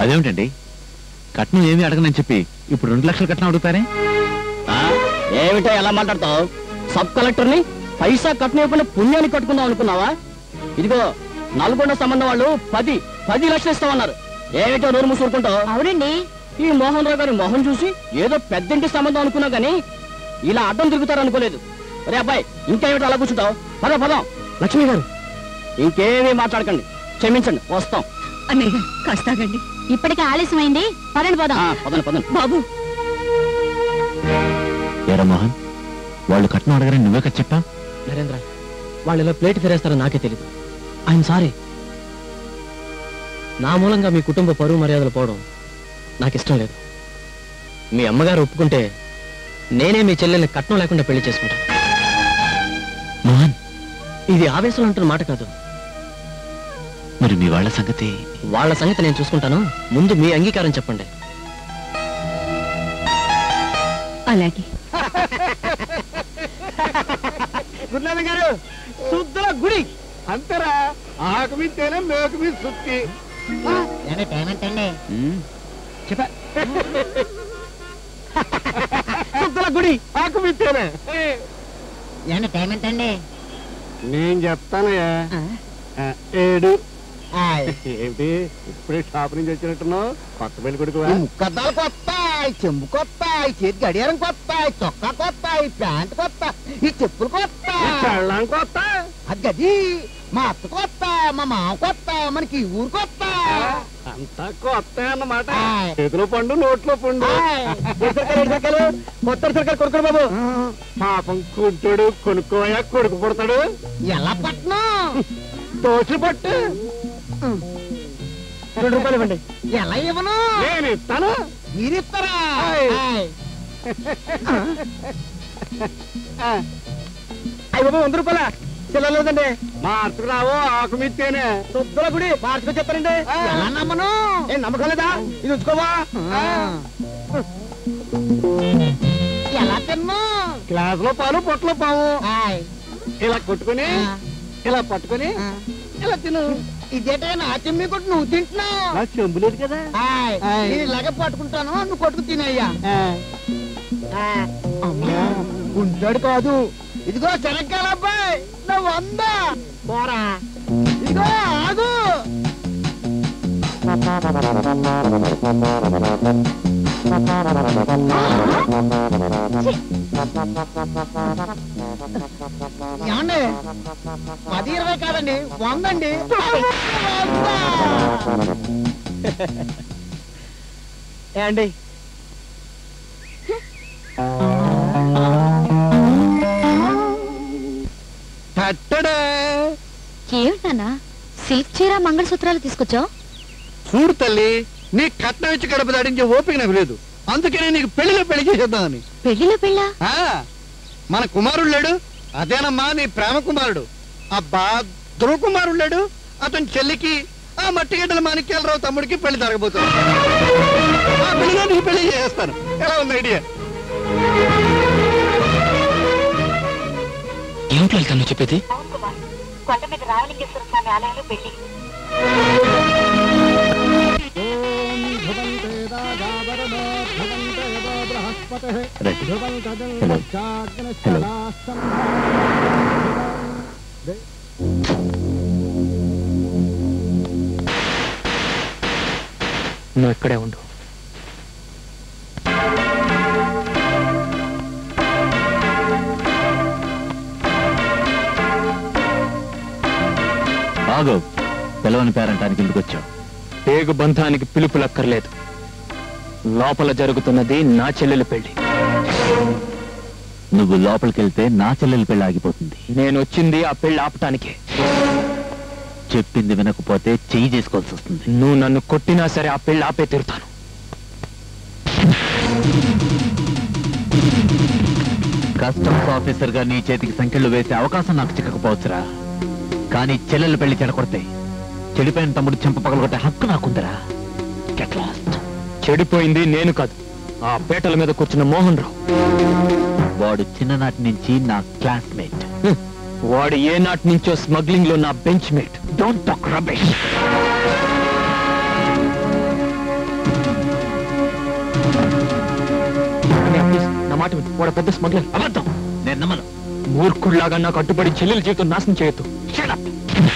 అదేమిటండి కట్నం ఏమీ అడగనని చెప్పి ఇప్పుడు రెండు లక్షల కట్నం అడుగుతారే ఆ? ఏమిటో ఎలా మాట్లాడతావు సబ్ కలెక్టర్ ని పైసా కట్నం ఇవ్వకుండా పుణ్యాన్ని కట్టుకుందాం అనుకున్నావా ఇదిగో నల్గొండ సంబంధం వాళ్ళు పది పది లక్షలు ఇస్తామన్నారు ఏమిటో నోరు మూసుకుంటావు అవునండి ఈ మోహన్ రావు గారి మొహం చూసి ఏదో పెద్దంటి సంబంధం అనుకున్నా గానీ ఇలా అడ్డం తిరుగుతారు అనుకోలేదు రే అబ్బాయి ఇంకేమిటో అలా కూర్చుంటావు పద పదం లక్ష్మి గారు ఇంకేమీ మాట్లాడకండి క్షమించండి వస్తాం అన్నయ్య గారు కాస్తాగండి ఇప్పటికే ఆలస్యమైంది పదండి పోదాం ఆ, పదండి పదండి బాబు ఏరా మోహన్ వాళ్ళు కట్నం అడగరని నువ్వే కదా చెప్పా నరేంద్ర వాళ్ళు ఇలా ప్లేట్ ఫిరేస్తారో నాకే తెలియదు ఐఎమ్ సారీ నా మూలంగా మీ కుటుంబ పరువు మర్యాదలు పోవడం నాకు ఇష్టం లేదు మీ అమ్మగారు ఒప్పుకుంటే నేనే మీ చెల్లెల్ని కట్నం లేకుండా పెళ్లి చేసుకుంటాను మోహన్ ఇది ఆవేశం అంటున్న మాట కాదు మరి మీ వాళ్ళ సంగతి వాళ్ళ సంగతి నేను చూసుకుంటాను ముందు మీ అంగీకారం చెప్పండి అలాగే గురునాథం గారు శుద్ధుల గుడి అంతేరా ఆకు మీద తేనె మేకు మీద సుత్తి చెప్పా శుద్ధుల గుడి ఆకు మీద తేనె పేమెంట్ అండి నేను చెప్తానయ్యా ఆ, ఏడు ఏంటి ఇప్పుడే షాప్ నుంచి వచ్చినట్టున్నావు కొత్త పెళ్లి కొడుకు ముక్కద్దాలు కొత్త ఈ చెంబు కొత్త ఈ చేతి గడియారం కొత్త ఈ చొక్కా కొత్త ఈ ప్యాంట్ కొత్త ఈ చెప్పులు కొత్త పెళ్ళాం కొత్త అది గది మా అత్త కొత్త మా మామ కొత్త మనకి ఈ ఊరు కొత్త అంతా కొత్త అన్నమాట ఆయ్. చేతిలో పండు నోట్లో పండు ఆయ్. కొత్త సరికాయలు కొడుకుడు బాబు పాపం కుంటుడు కొనుక్కోయా కొడుకు పుడతాడు ఎలా పట్నం దోశలు పట్టు రెండు రూపాయలు ఇవ్వండి ఎలా ఇవ్వను నేను ఇస్తాను మీరిస్తారా ఆయ్. ఆయ్. అయ్యి బాబు వంద రూపాయల చిల్లలేదండి మార్చుకు రావు ఆకు మిత్తేనే శుద్ధుల గుడి మార్చుకు చెప్తారండి ఎలా నమ్మను ఏం నమ్మకం లేదా ఇది ఉంచుకోవా ఆ. ఎలా తిన్ను గ్లాస్ లో పాలు పొట్టలో పావు ఆయ్. ఇలా కొట్టుకుని ఆ. ఇలా పట్టుకుని ఆ. ఇలా తిను ఇదేటే నా చెమ్మి కొట్టు నువ్వు తింటున్నావు నా చెంబు లేదు కదా ఆయ్. ఆయ్. నేను ఇలాగే పట్టుకుంటాను నువ్వు కొట్టుకు తినయ్యా అమ్మో గుంటాడు కాదు ఇదిగో శనక్కాయల అబ్బాయి నా వంద పోరా ఇదిగో ఆగు ఏమండి పది ఇరవై కాదండి వందండి వంద! ఏండి తట్టడా ఏమిటన్నా సిల్క్ చీర మంగళసూత్రాలు తీసుకొచ్చావు చూడు తల్లి నీ కట్నం ఇచ్చి గడప దాడించే ఓపిక నాకు లేదు అందుకనే నీకు పెళ్లిలో పెళ్లి చేసేద్దామని పెళ్లిలో పెళ్ళా ఆ, మన కుమారుడు లేడు అదేనమ్మా నీ ప్రేమ కుమారుడు అబ్బా ధ్రువ కుమారుడు లేడు అతని చెల్లికి ఆ మట్టిగడ్డల మాణిక్యాలరావు తమ్ముడికి పెళ్లి జరగబోతుంది ఆ పెళ్లిలో నీకు పెళ్లి చేస్తాను ఎలా ఉంది ఐడియా ఏమిటి లలిత నువ్వు చెప్పేది కొండ మీద రామలింగేశ్వర స్వామి ఆలయంలో పెళ్లి రండి. హలో. హలో. నువ్వు ఇక్కడే ఉండు ఆగు పిలవని పేరంటానికి ఎందుకు వచ్చావు పేగు బంధానికి పిలుపులక్కర్లేదు లోపల జరుగుతున్నది నా చెల్లెలి పెళ్లి నువ్వు లోపలికి వెళ్తే నా చెల్లెలి పెళ్లి ఆగిపోతుంది నేను వచ్చింది ఆ పెళ్లి ఆపటానికే చెప్పింది వినకపోతే చెయ్యి చేసుకోవాల్సి వస్తుంది నువ్వు నన్ను కొట్టినా సరే ఆ పెళ్లి ఆపే తీరుతాను కస్టమ్స్ ఆఫీసర్ గా నీ చేతికి సంఖ్యలు వేసే అవకాశం నాకు చిక్కకపోవచ్చురా కానీ చెల్లెలు పెళ్లి చెడకొడితే చెడిపోయిన తమ్ముడు చెంప పగలగొట్టే హక్కు నాకుందరా Get lost. చెడిపోయింది నేను కాదు ఆ పేటల మీద కూర్చున్న మోహన్ రావు వాడు చిన్ననాటి నుంచి నా క్లాస్మేట్ హ్మ్. వాడు ఏ నాటి నుంచో స్మగ్లింగ్ లో నా bench mate don't talk Rabesh నా మాట విను. వాడు పెద్ద స్మగ్లర్ అబద్ధం నేను నమ్మను మూర్ఖుడిలాగా నాకు అడ్డుపడి చెల్లెల జీవితం నాశనం చేయొద్దు Shut up.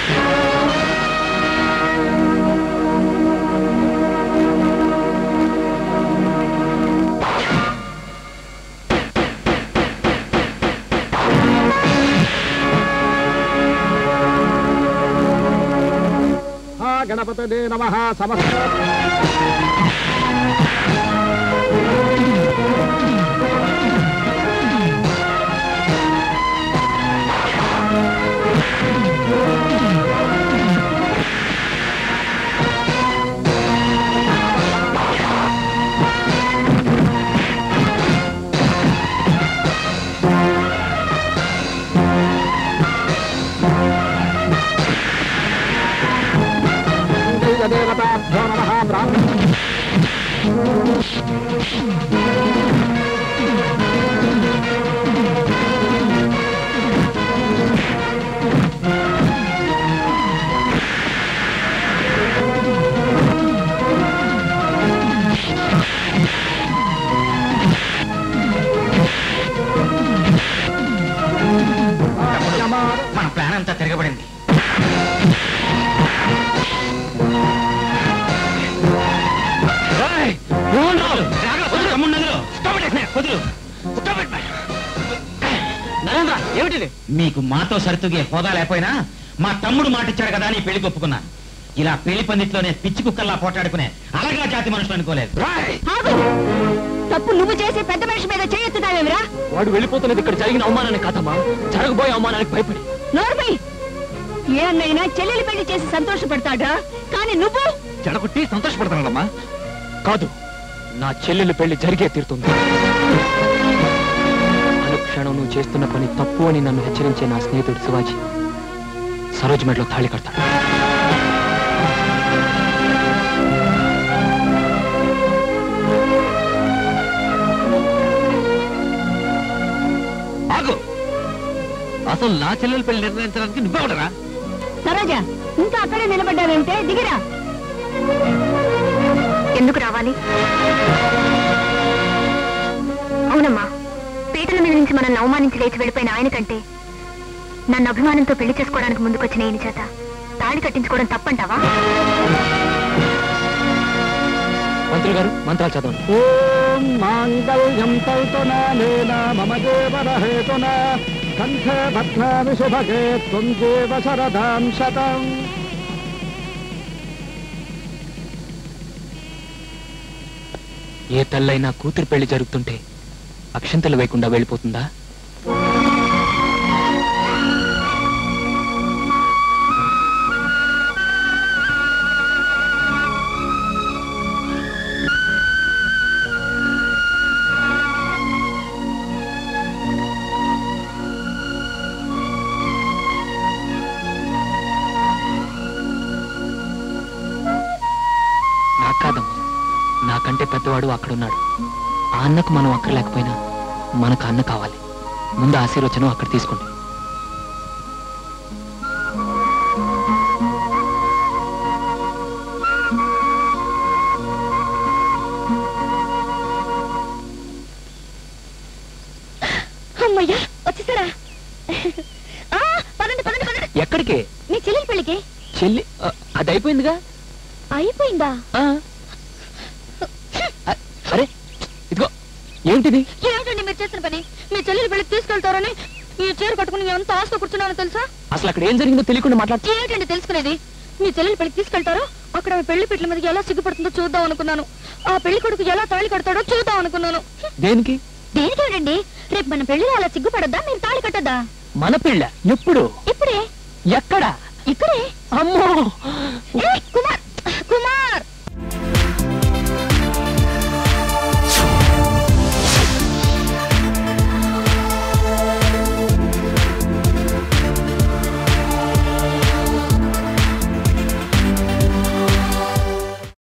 గణపతి నమ సమస్త దేవతాభ్యో నమ బ్రాహ్మణ మన ప్లాన్ అంతా తిరగబడింది నరేంద్ర ఏమిటిది మీకు మాతో సరితుగే హోదా లేకపోయినా మా తమ్ముడు మాట ఇచ్చాడు కదా అని పెళ్లి ఒప్పుకున్నాను ఇలా పెళ్లి పందిట్లోనే పిచ్చి కుక్కల్లా పోటాడుకునే అలగా జాతి మనుషులు అనుకోలేదు ఆగు! తప్పు నువ్వు చేసి పెద్ద మనిషి మీద చేయెత్తుతావేమిరా వాడు వెళ్ళిపోతున్నది ఇక్కడ జరిగిన అవమానాన్ని కాదమ్మా జరగబోయే అవమానానికి భయపడి నోర్మై ఏ అన్నైనా చెల్లెలి పెళ్లి చేసి సంతోషపడతాడా కానీ నువ్వు చెడగొట్టి సంతోషపడతానమ్మా కాదు నా చెల్లెలు పెళ్లి జరిగే తీరుతుంది అనుక్షణం నువ్వు చేస్తున్న పని తప్పు అని నన్ను హెచ్చరించే నా స్నేహితుడు శివాజీ సరోజ్ మెడలో తాళి కడతాడు ఆగు అసలు నా చెల్లెలు పెళ్లి నిర్ణయించడానికి నువ్వెవడరా సరోజా ఇంకా అక్కడే నిలబడ్డావంటే దిగిరా ఎందుకు రావాలి అవునమ్మా పీటల మీద నుంచి మనల్ని అవమానించి లేచి వెళ్ళిపోయిన ఆయన కంటే నన్ను అభిమానంతో పెళ్లి చేసుకోవడానికి ముందుకొచ్చిన ఈయన చేత తాళి కట్టించుకోవడం తప్పంటావా మంత్రులు గారు మంత్రాలు చదవండి ఓం మాంగళ్యం తౌతునానేన మమ దేవరహేతున కంఠే భద్రామి శుభగే త్వం దేవ శరదాం శతం ఏ తల్లైనా కూతురు పెళ్లి జరుగుతుంటే అక్షంతలు వేయకుండా వెళ్ళిపోతుందా నాకు కాదమ్మా నాకంటే పెద్దవాడు అక్కడున్నాడు ఆ అన్నకు మనం అక్కడ లేకపోయినా మనకు అన్న కావాలి ముందు ఆశీర్వచనం అక్కడ తీసుకోండి అమ్మయ్యా వచ్చేసారా ఆ, పదండి పదండి పదండి ఎక్కడికి మీ చెల్లెలి పెళ్లికి చెల్లి ఆ, అది అయిపోయిందిగా అయిపోయిందా ఆ. అ- అరే ఇదిగో ఏంటిది ఏమిటండి మీరు చేసిన పని మీ చెల్లెలి పెళ్లికి తీసుకెళ్తారని ఈ చీర కట్టుకుని ఎంత ఆశతో కూర్చున్నానో తెలుసా అసలు అక్కడ ఏం జరిగిందో తెలియకుండా మాట్లాడుతూ ఏమిటండి తెలుసుకునేది మీ చెల్లెలి పెళ్లికి తీసుకెళ్తారో అక్కడ ఆమె పెళ్లి పెట్ల మీదకి ఎలా సిగ్గుపడుతుందో చూద్దాం అనుకున్నాను ఆ పెళ్లి కొడుకు ఎలా తాళి కడతాడో చూద్దాం అనుకున్నాను దేనికి దేనికేమిటండి రేపు మన పెళ్లిలో అలా సిగ్గుపడద్దా మీరు తాళి కట్టద్దా మన పెళ్ళ ఎప్పుడు ఇప్పుడే ఎక్కడ ఇక్కడే అమ్మో ఏ కుమార్